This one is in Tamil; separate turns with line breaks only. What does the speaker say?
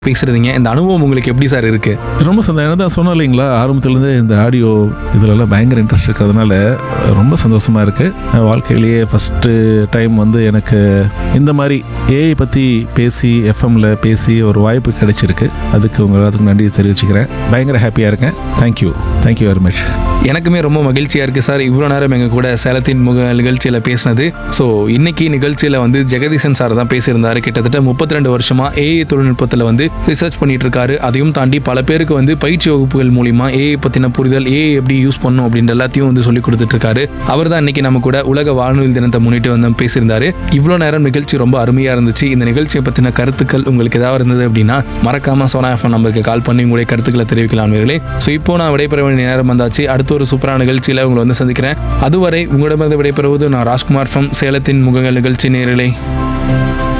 பேசுறீங்க இந்த அனுபவம் உங்களுக்கு எப்படி சார் இருக்கு
ரொம்ப சந்தோஷம் என்ன தான் சொன்னோம் இல்லைங்களா ஆரம்பத்துலேருந்தே இந்த ஆடியோ இதுலலாம் பயங்கர இன்ட்ரெஸ்ட் இருக்கிறதுனால ரொம்ப சந்தோஷமாக இருக்குது வாழ்க்கையிலேயே ஃபஸ்ட்டு டைம் வந்து எனக்கு இந்த மாதிரி ஏஐ பற்றி பேசி எஃப்எம்ல பேசி ஒரு வாய்ப்பு கிடைச்சிருக்கு அதுக்கு உங்கள் எல்லாத்துக்கும் நன்றி தெரிவிச்சுக்கிறேன் பயங்கர ஹாப்பியாக இருக்கேன் தேங்க்யூ தேங்க்யூ வெரி மச்
எனக்குமே ரொம்ப மகிழ்ச்சியா இருக்கு சார் இவ்வளோ நேரம் எங்க கூட சேலத்தின் முக நிகழ்ச்சியில பேசினது ஸோ இன்னைக்கு நிகழ்ச்சியில வந்து ஜெகதீசன் சார் தான் பேசியிருந்தாரு கிட்டத்தட்ட முப்பத்தி ரெண்டு வருஷமா ஏஐ தொழில்நுட்பத்தில் வந்து ரிசர்ச் பண்ணிட்டு இருக்காரு அதையும் தாண்டி பல பேருக்கு வந்து பயிற்சி வகுப்புகள் மூலியமா ஏஐ பத்தின புரிதல் ஏஐ எப்படி யூஸ் பண்ணும் அப்படின்ற எல்லாத்தையும் வந்து சொல்லி கொடுத்துட்டு இருக்காரு அவர் தான் இன்னைக்கு நம்ம கூட உலக வானொலி தினத்தை முன்னிட்டு வந்து பேசியிருந்தாரு இவ்வளோ நேரம் நிகழ்ச்சி ரொம்ப அருமையா இருந்துச்சு இந்த நிகழ்ச்சியை பத்தின கருத்துக்கள் உங்களுக்கு ஏதாவது இருந்தது அப்படின்னா மறக்காம சோனா எஃப்எம் நம்பருக்கு கால் பண்ணி உங்களுடைய கருத்துக்களை தெரிவிக்கலாம் நேர்களே ஸோ இப்போ நான் விடைபெற வேண்டிய நேரம் வந்தாச்சு அடுத்த ஒரு சூப்பரான நிகழ்ச்சியில் உங்களை வந்து சந்திக்கிறேன் அதுவரை உங்களிடமிருந்து விடைபெறுவது நான் ராஜ்குமார் ஃப்ரம் சேலத்தின் முகங்கள் நிகழ்ச்சி நேர்களே